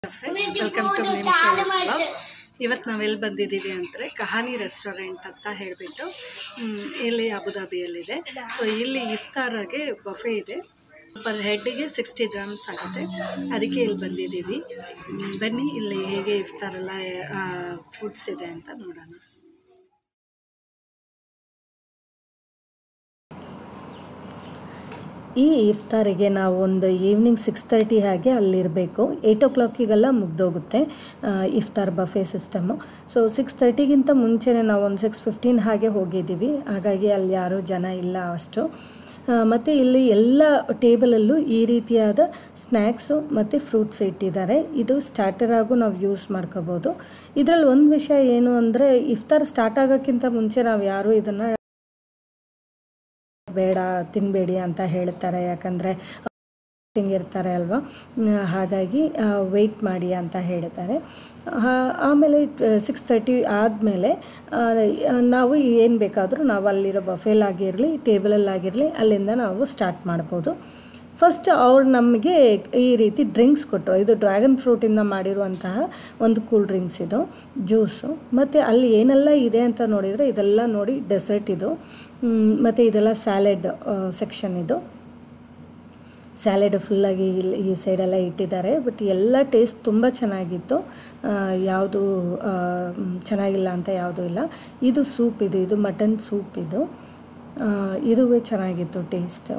welcome to ಮಿಮ್ ಇವತ್ತು ನಾವೆಲ್ಲಿ ಬಂದಿದ್ದೀವಿ ಅಂದರೆ ಕಹಾನಿ ರೆಸ್ಟೋರೆಂಟ್ ಅಂತ ಹೇಳಿಬಿಟ್ಟು ಇಲ್ಲಿ ಅಬುದಾಬಿಯಲ್ಲಿದೆ ಸೊ ಇಲ್ಲಿ ಇಫ್ತಾರಾಗೆ ಬಫೆ ಇದೆ ಪರ್ ಹೆಡ್ಗೆ ಸಿಕ್ಸ್ಟಿ ಗ್ರಾಮ್ಸ್ ಆಗುತ್ತೆ ಅದಕ್ಕೆ ಇಲ್ಲಿ ಬಂದಿದ್ದೀವಿ ಹ್ಮ್, ಬನ್ನಿ ಇಲ್ಲಿ ಹೇಗೆ ಇಫ್ತಾರೆಲ್ಲ ಫುಡ್ಸ್ ಇದೆ ಅಂತ ನೋಡೋಣ ಈ ಇಫ್ತಾರಿಗೆ ನಾವು ಒಂದು ಈವ್ನಿಂಗ್ ಸಿಕ್ಸ್ ತರ್ಟಿ ಹಾಗೆ ಅಲ್ಲಿರಬೇಕು ಏಯ್ಟ್ ಓ ಕ್ಲಾಕಿಗೆಲ್ಲ ಮುಗ್ದೋಗುತ್ತೆ ಆ, ಇಫ್ತಾರ್ ಬಫೆ ಸಿಸ್ಟಮು ಸೊ ಸಿಕ್ಸ್ ತರ್ಟಿಗಿಂತ ಮುಂಚೆನೇ ನಾವು ಒಂದು ಸಿಕ್ಸ್ ಫಿಫ್ಟೀನ್ ಹಾಗೆ ಹೋಗಿದ್ದೀವಿ ಹಾಗಾಗಿ ಅಲ್ಲಿ ಯಾರೂ ಜನ ಇಲ್ಲ ಅಷ್ಟು ಮತ್ತು ಇಲ್ಲಿ ಎಲ್ಲ ಟೇಬಲಲ್ಲೂ ಈ ರೀತಿಯಾದ ಸ್ನ್ಯಾಕ್ಸು ಮತ್ತು ಫ್ರೂಟ್ಸ್ ಇಟ್ಟಿದ್ದಾರೆ ಇದು ಸ್ಟಾರ್ಟರ್ ಆಗು ನಾವು ಯೂಸ್ ಮಾಡ್ಕೋಬೋದು ಇದರಲ್ಲಿ ಒಂದು ವಿಷಯ ಏನು ಅಂದರೆ ಇಫ್ತಾರ್ ಸ್ಟಾರ್ಟ್ ಆಗೋಕ್ಕಿಂತ ಮುಂಚೆ ನಾವು ಯಾರೂ ಇದನ್ನು ಬೇಡ ತಿನ್ನಬೇಡಿ ಅಂತ ಹೇಳ್ತಾರೆ ಯಾಕಂದರೆ ಇರ್ತಾರೆ ಅಲ್ವಾ ಮ್, ಹಾಗಾಗಿ ವೆಯ್ಟ್ ಮಾಡಿ ಅಂತ ಹೇಳ್ತಾರೆ ಆ- ಆಮೇಲೆ ಸಿಕ್ಸ್ ತರ್ಟಿ ಆದಮೇಲೆ ನಾವು ಏನು ಬೇಕಾದರೂ ನಾವು ಅಲ್ಲಿರೋ ಬಫೇಲಾಗಿರಲಿ ಟೇಬಲಲ್ಲಾಗಿರಲಿ ಅಲ್ಲಿಂದ ನಾವು ಸ್ಟಾರ್ಟ್ ಮಾಡ್ಬೋದು ಫಸ್ಟ್ ಅವ್ರು ನಮಗೆ ಈ ರೀತಿ ಡ್ರಿಂಕ್ಸ್ ಕೊಟ್ಟರು ಇದು ಡ್ರ್ಯಾಗನ್ ಫ್ರೂಟಿಂದ ಮಾಡಿರುವಂತಹ ಒಂದು ಕೂಲ್ ಡ್ರಿಂಕ್ಸ್ ಇದು ಜ್ಯೂಸು ಮತ್ತು ಅಲ್ಲಿ ಏನೆಲ್ಲ ಇದೆ ಅಂತ ನೋಡಿದರೆ ಇದೆಲ್ಲ ನೋಡಿ ಡೆಸರ್ಟ್ ಇದು ಮತ್ತು ಇದೆಲ್ಲ ಸ್ಯಾಲೆಡ್ ಸೆಕ್ಷನ್ ಇದು ಸ್ಯಾಲೆಡ್ ಫುಲ್ಲಾಗಿ ಇಲ್ಲಿ ಈ ಸೈಡೆಲ್ಲ ಇಟ್ಟಿದ್ದಾರೆ ಬಟ್ ಎಲ್ಲ ಟೇಸ್ಟ್ ತುಂಬ ಚೆನ್ನಾಗಿತ್ತು ಯಾವುದು ಚೆನ್ನಾಗಿಲ್ಲ ಅಂತ ಯಾವುದೂ ಇಲ್ಲ ಇದು ಸೂಪ್ ಇದು ಇದು ಮಟನ್ ಸೂಪ್ ಇದು ಆ, ಇದುವೇ ಚೆನ್ನಾಗಿತ್ತು ಟೇಸ್ಟು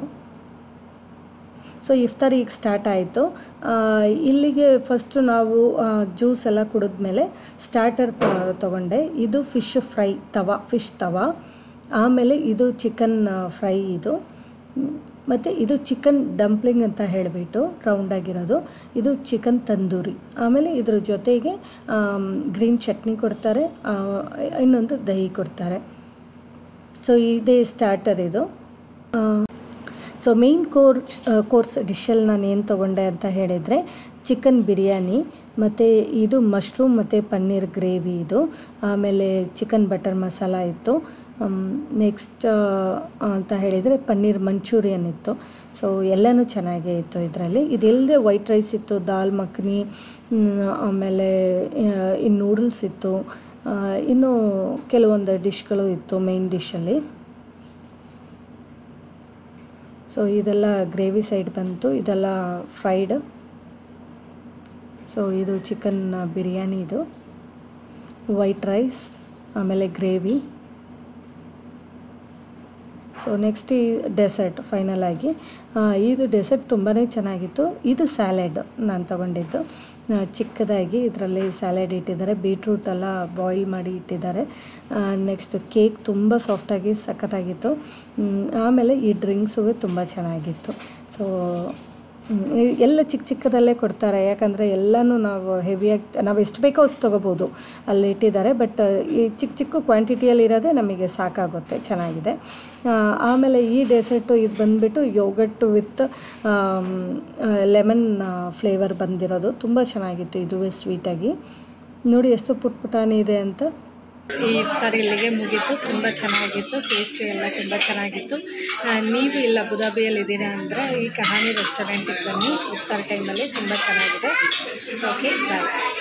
ಸೊ ಇಫ್ತಾರ್ ಈಗ ಸ್ಟಾರ್ಟ್ ಆಯಿತು ಇಲ್ಲಿಗೆ ಫಸ್ಟು ನಾವು ಜ್ಯೂಸ್ ಎಲ್ಲ ಕುಡಿದ್ಮೇಲೆ ಸ್ಟಾರ್ಟರ್ ತೊಗೊಂಡೆ ಇದು fish fry tawa fish tawa ಆಮೇಲೆ ಇದು ಚಿಕನ್ ಫ್ರೈ ಇದು ಮತ್ತು ಇದು ಚಿಕನ್ ಡಂಪ್ಲಿಂಗ್ ಅಂತ ಹೇಳಿಬಿಟ್ಟು ರೌಂಡಾಗಿರೋದು ಇದು ಚಿಕನ್ ತಂದೂರಿ ಆಮೇಲೆ ಇದ್ರ ಜೊತೆಗೆ ಗ್ರೀನ್ ಚಟ್ನಿ ಕೊಡ್ತಾರೆ ಆ, ಇನ್ನೊಂದು ದಹಿ ಕೊಡ್ತಾರೆ ಸೊ ಇದೇ ಸ್ಟಾರ್ಟರ್ ಇದು ಆ, ಸೊ ಮೇಯ್ನ್ ಕೋರ್ಸ್ ಕೋರ್ಸ್ ಡಿಶಲ್ಲಿ ನಾನು ಏನು ತೊಗೊಂಡೆ ಅಂತ ಹೇಳಿದರೆ ಚಿಕನ್ ಬಿರಿಯಾನಿ ಮತ್ತು ಇದು ಮಶ್ರೂಮ್ ಮತ್ತು ಪನ್ನೀರ್ ಗ್ರೇವಿ ಇದು ಆಮೇಲೆ ಚಿಕನ್ ಬಟರ್ ಮಸಾಲ ಇತ್ತು ನೆಕ್ಸ್ಟ್ ಅಂತ ಹೇಳಿದರೆ ಪನ್ನೀರ್ ಮಂಚೂರಿಯನ್ ಇತ್ತು ಸೊ ಎಲ್ಲನೂ ಚೆನ್ನಾಗೇ ಇತ್ತು ಇದರಲ್ಲಿ ಇದೆಲ್ಲದೆ ವೈಟ್ ರೈಸ್ ಇತ್ತು ದಾಲ್ ಮಖನಿ ಮ್, ಆಮೇಲೆ ಆ, ಇನ್ನು ನೂಡಲ್ಸ್ ಇತ್ತು ಆ, ಇನ್ನು ಕೆಲವೊಂದು ಡಿಶ್ಗಳು ಇತ್ತು ಮೇಯ್ನ್ ಡಿಶಲ್ಲಿ ಸೊ ಇದೆಲ್ಲ ಗ್ರೇವಿ ಸೈಡ್ ಬಂತು ಇದೆಲ್ಲ ಫ್ರೈಡ್ ಸೊ ಇದು ಚಿಕನ್ ಬಿರಿಯಾನಿ ಇದು ವೈಟ್ ರೈಸ್ ಆಮೇಲೆ ಗ್ರೇವಿ ಸೊ ನೆಕ್ಸ್ಟ್ ಈ ಡೆಸರ್ಟ್ ಫೈನಲ್ ಆಗಿ ಆ, ಇದು ಡೆಸರ್ಟ್ ತುಂಬಾ ಚೆನ್ನಾಗಿತ್ತು ಇದು ಸ್ಯಾಲೆಡ್ ನಾನು ತಗೊಂಡಿದ್ದು ಆ, ಚಿಕ್ಕದಾಗಿ ಇದರಲ್ಲಿ ಸ್ಯಾಲೆಡ್ ಇಟ್ಟಿದ್ದಾರೆ ಬೀಟ್ರೂಟ್ ಎಲ್ಲ ಬಾಯ್ಲ್ ಮಾಡಿ ಇಟ್ಟಿದ್ದಾರೆ ನೆಕ್ಸ್ಟ್ ಕೇಕ್ ತುಂಬ ಸಾಫ್ಟಾಗಿ ಸಖತ್ತಾಗಿತ್ತು ಮ್, ಆಮೇಲೆ ಈ ಡ್ರಿಂಕ್ಸು ತುಂಬ ಚೆನ್ನಾಗಿತ್ತು ಸೊ ಹ್ಮ್, ಇ- ಎಲ್ಲ ಚಿಕ್ಕ ಚಿಕ್ಕದಲ್ಲೇ ಕೊಡ್ತಾರೆ ಯಾಕಂದರೆ ಎಲ್ಲನೂ ನಾವು ಹೆವಿಯಾಗಿ ನಾವು ಎಷ್ಟು ಬೇಕೋ ಅಷ್ಟು ತೊಗೋಬೋದು ಅಲ್ಲಿ ಇಟ್ಟಿದ್ದಾರೆ ಬಟ್ ಈ ಚಿಕ್ಕ ಚಿಕ್ಕ ಕ್ವಾಂಟಿಟಿಯಲ್ಲಿ ಇರೋದೇ ನಮಗೆ ಸಾಕಾಗುತ್ತೆ ಚೆನ್ನಾಗಿದೆ ಆ, ಆಮೇಲೆ ಈ ಡೆಸರ್ಟು ಇದು ಬಂದುಬಿಟ್ಟು ಯೋಗಟ್ಟು ವಿತ್ ಲೆಮನ್ ಫ್ಲೇವರ್ ಬಂದಿರೋದು ತುಂಬ ಚೆನ್ನಾಗಿತ್ತು ಇದುವೇ ಸ್ವೀಟಾಗಿ ನೋಡಿ ಎಷ್ಟು ಪುಟ್ ಪುಟಾಣಿ ಇದೆ ಅಂತ ಈ ಇಫ್ತಾರ್ ಇಲ್ಲಿಗೆ ಮುಗೀತು ತುಂಬ ಚೆನ್ನಾಗಿತ್ತು ಟೇಸ್ಟ್ ಎಲ್ಲ ತುಂಬ ಚೆನ್ನಾಗಿತ್ತು ಆ, ನೀವು ಇಲ್ಲಿ ಅಬುದಾಬಿಯಲ್ಲಿ ಇದ್ದೀರಾ ಅಂದರೆ ಈ ಕಹಾನಿ ರೆಸ್ಟೋರೆಂಟಿಗೆ ಬನ್ನಿ ಇಫ್ತಾರ್ ಟೈಮಲ್ಲಿ ತುಂಬ ಚೆನ್ನಾಗಿದೆ ಓಕೆ ಬಾಯ್